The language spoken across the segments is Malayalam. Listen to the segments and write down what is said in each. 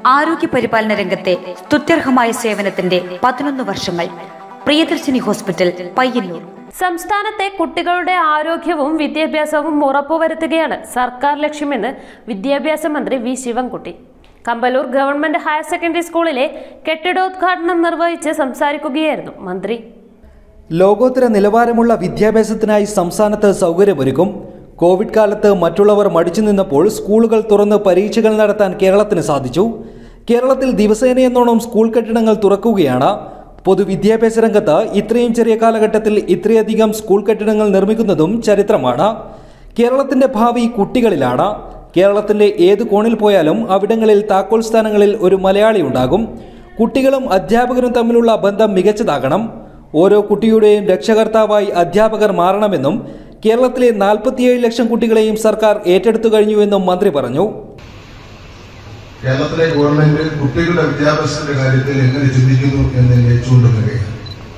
ആരോഗ്യ പരിപാലന രംഗത്തെ സ്തുത്യർഹമായ സേവനത്തിന്റെ പതിനൊന്ന് വർഷങ്ങൾ പ്രിയദർശിനി ഹോസ്പിറ്റൽ പയ്യന്നൂർ സംസ്ഥാനത്തെ കുട്ടികളുടെ ആരോഗ്യവും വിദ്യാഭ്യാസവും ഉറപ്പുവരുത്തുകയാണ് സർക്കാർ ലക്ഷ്യമെന്ന് വിദ്യാഭ്യാസ മന്ത്രി V Sivankutty Kambalur government higher secondary സ്കൂളിലെ കെട്ടിടോദ്ഘാടനം നിർവഹിച്ച് സംസാരിക്കുകയായിരുന്നു മന്ത്രി ലോകോത്തര നിലവാരമുള്ള വിദ്യാഭ്യാസത്തിനായി സംസ്ഥാനത്ത് സൗകര്യമൊരുക്കും കോവിഡ് കാലത്ത് മറ്റുള്ളവർ മടിച്ചു നിന്നപ്പോൾ സ്കൂളുകൾ തുറന്ന് പരീക്ഷകൾ നടത്താൻ കേരളത്തിന് സാധിച്ചു കേരളത്തിൽ ദിവസേനയെന്നോണം സ്കൂൾ കെട്ടിടങ്ങൾ തുറക്കുകയാണ് പൊതുവിദ്യാഭ്യാസ രംഗത്ത് ഇത്രയും ചെറിയ കാലഘട്ടത്തിൽ ഇത്രയധികം സ്കൂൾ കെട്ടിടങ്ങൾ നിർമ്മിക്കുന്നതും ചരിത്രമാണ് കേരളത്തിന്റെ ഭാവി കുട്ടികളിലാണ് കേരളത്തിന്റെ ഏത് കോണിൽ പോയാലും അവിടങ്ങളിൽ താക്കോൽ സ്ഥാനങ്ങളിൽ ഒരു മലയാളി ഉണ്ടാകും കുട്ടികളും അധ്യാപകരും തമ്മിലുള്ള ബന്ധം മികച്ചതാകണം ഓരോ കുട്ടിയുടെയും രക്ഷകർത്താവായി അധ്യാപകർ മാറണമെന്നും കേരളത്തിലെ നാൽപ്പത്തിയേഴ് ലക്ഷം കുട്ടികളെയും സർക്കാർ ഏറ്റെടുത്തു കഴിഞ്ഞുവെന്നും മന്ത്രി പറഞ്ഞു കേരളത്തിലെ ഗവൺമെന്റ് കുട്ടികളുടെ വിദ്യാഭ്യാസത്തിന്റെ കാര്യത്തിൽ എങ്ങനെ ചിന്തിക്കുന്നു എന്നതിനെ ചൂണ്ടുകയാണ്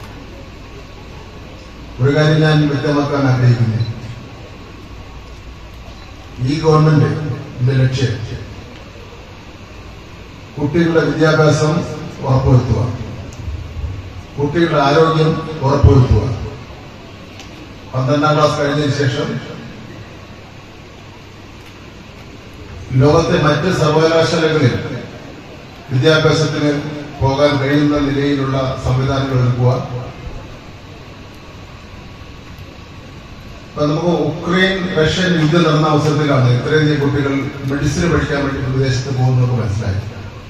ഒരു കാര്യം ഞാൻ വ്യക്തമാക്കാൻ ആഗ്രഹിക്കുന്നു ഈ ഗവൺമെന്റിന്റെ ലക്ഷ്യം കുട്ടികളുടെ വിദ്യാഭ്യാസം ഉറപ്പുവരുത്തുക കുട്ടികളുടെ ആരോഗ്യം ഉറപ്പുവരുത്തുക പന്ത്രണ്ടാം ക്ലാസ് കഴിഞ്ഞതിന് ശേഷം ലോകത്തെ മറ്റ് സർവകലാശാലകളിൽ വിദ്യാഭ്യാസത്തിന് പോകാൻ കഴിയുന്ന നിലയിലുള്ള സംവിധാനങ്ങൾ ഒരുക്കുക ഇപ്പൊ നമുക്ക് ഉക്രൈൻ റഷ്യൻ യുദ്ധം നടന്ന അവസരത്തിലാണ് ഇത്രയധികം കുട്ടികൾ മെഡിസിൻ പഠിക്കാൻ വേണ്ടി വിദേശത്ത് പോകുന്നത് മനസ്സിലായി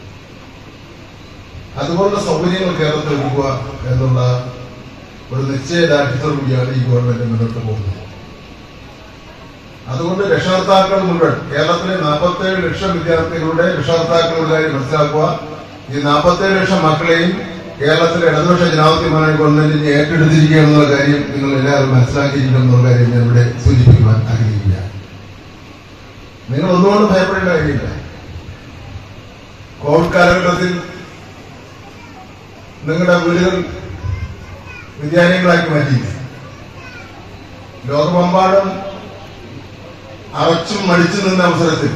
അതുപോലുള്ള സൗകര്യങ്ങൾ കേരളത്തിൽ ഒരുക്കുക എന്നുള്ള ഒരു നിശ്ചയദാർഢ്യത്തോടു കൂടിയാണ് ഈ ഗവൺമെന്റ് മുന്നോട്ട് പോകുന്നത് അതുകൊണ്ട് രക്ഷകർത്താക്കൾ മുഴുവൻ കേരളത്തിലെ നാൽപ്പത്തേഴ് ലക്ഷം വിദ്യാർത്ഥികളുടെ രക്ഷകർത്താക്കളുടെ കാര്യം മനസ്സിലാക്കുക ഈ നാൽപ്പത്തേഴ് ലക്ഷം മക്കളെയും കേരളത്തിലെ ഇടതുപക്ഷ ജനാധിപത്യ മുന്നണി ഗവൺമെന്റിന് ഏറ്റെടുത്തിരിക്കുക എന്നുള്ള കാര്യം നിങ്ങൾ എല്ലാവരും മനസ്സിലാക്കിയിരിക്കണം എന്നുള്ള കാര്യം ഞാൻ ഇവിടെ സൂചിപ്പിക്കുവാൻ ആഗ്രഹിക്കുക നിങ്ങൾ ഒന്നുകൊണ്ട് ഭയപ്പെടേണ്ട കാര്യമില്ല കോവിഡ് കാലഘട്ടത്തിൽ നിങ്ങളുടെ വീടുകൾ വിദ്യാലയങ്ങളാക്കി മാറ്റി ലോകമെമ്പാടും അറച്ചും മടിച്ചു നിന്ന അവസരത്തിൽ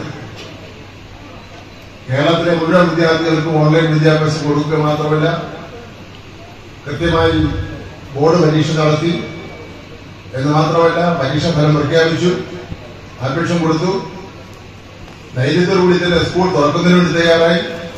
കേരളത്തിലെ മുഴുവൻ വിദ്യാർത്ഥികൾക്കും ഓൺലൈൻ വിദ്യാഭ്യാസം കൊടുക്കുക മാത്രമല്ല കൃത്യമായി ബോർഡ് പരീക്ഷ നടത്തി എന്ന് മാത്രമല്ല പരീക്ഷാ ഫലം പ്രഖ്യാപിച്ചു അപേക്ഷ കൊടുത്തു ധൈര്യത്തോടുകൂടി തന്നെ സ്കൂൾ തുറക്കുന്നതിന് വേണ്ടി തയ്യാറായി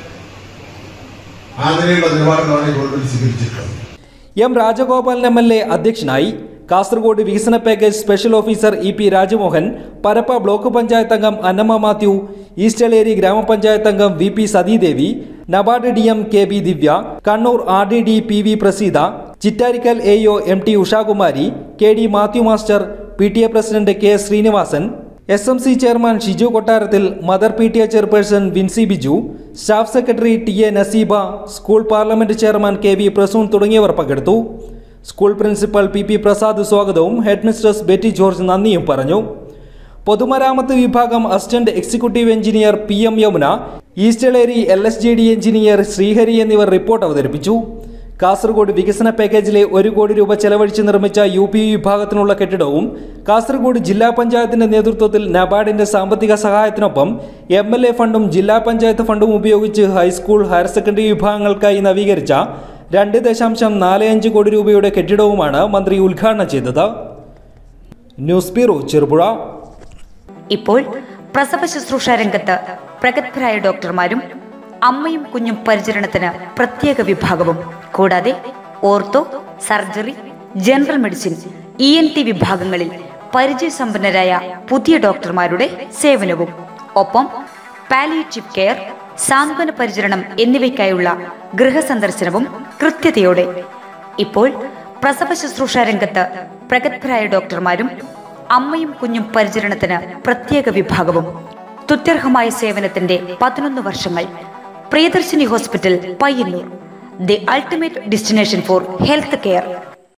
ആ നിലയിലുള്ള നിലപാടുകളാണ് ഈ ഗവൺമെന്റ് സ്വീകരിച്ചിട്ടുള്ളത് M Rajagopalan M L A അധ്യക്ഷനായി കാസർഗോഡ് വികസന package special officer E P Rajamohan Parappa block panchayat അംഗം അന്നമ്മ മാത്യു ഈസ്റ്റലേരി ഗ്രാമപഞ്ചായത്ത് അംഗം V P Sathidevi NABARD D M K B Divya Kannur R D D P V Praseetha Chittarikkal A O M T Ushakumari K D Mathew master P T A president K Srinivasan S M C chairman Shiju Kottarathil mother P T A chairperson Vincy Biju staff secretary T A Naseeba school parliament chairman K V Prasoon തുടങ്ങിയവർ പങ്കെടുത്തു school principal P P Prasad സ്വാഗതവും ഹെഡ് മിസ്ട്രസ് ബെറ്റി ജോർജ് നന്ദിയും പറഞ്ഞു പൊതുമരാമത്ത് വിഭാഗം assistant executive engineer P M Yamuna East Eleri L S G D engineer Srihari എന്നിവർ റിപ്പോർട്ട് അവതരിപ്പിച്ചു കാസർഗോഡ് വികസന പാക്കേജിലെ ഒരു കോടി രൂപ ചെലവഴിച്ച് നിർമ്മിച്ച യു പി വിഭാഗത്തിനുള്ള കെട്ടിടവും കാസർഗോഡ് ജില്ലാ പഞ്ചായത്തിന്റെ നേതൃത്വത്തിൽ നബാർഡിന്റെ സാമ്പത്തിക സഹായത്തിനൊപ്പം എം എൽ എ ഫണ്ടും ജില്ലാ പഞ്ചായത്ത് ഫണ്ടും ഉപയോഗിച്ച് ഹൈസ്കൂൾ ഹയർ സെക്കൻഡറി വിഭാഗങ്ങൾക്കായി നവീകരിച്ച രണ്ട് ദശാംശം നാല് അഞ്ച് കോടി രൂപയുടെ കെട്ടിടവുമാണ് മന്ത്രി ഉദ്ഘാടനം ചെയ്തത് ന്യൂസ് ബ്യൂറോ ചെറുപുഴ ഇപ്പോൾ പ്രസവ ശുശ്രൂഷ രംഗത്ത് പ്രഗത്ഭരായ ഡോക്ടർമാരും അമ്മയും കുഞ്ഞും പരിചരണത്തിന് പ്രത്യേക വിഭാഗവും കൂടാതെ ortho surgery general medicine E N T വിഭാഗങ്ങളിൽ പരിചയസമ്പന്നരായ പുതിയ ഡോക്ടർമാരുടെ സേവനവും ഒപ്പം പാലിയേറ്റീവ് കെയർ സാന്ത്വന പരിചരണം എന്നിവയ്ക്കായുള്ള ഗൃഹസന്ദർശനവും കൃത്യതയോടെ ഇപ്പോൾ പ്രസവ ശുശ്രൂഷ രംഗത്ത് പ്രഗത്ഭരായ ഡോക്ടർമാരും അമ്മയും കുഞ്ഞും പരിചരണത്തിന് പ്രത്യേക വിഭാഗവും തുത്യർഹമായ സേവനത്തിന്റെ പതിനൊന്ന് വർഷങ്ങൾ Priyadarshini hospital Payyanur the ultimate destination for health care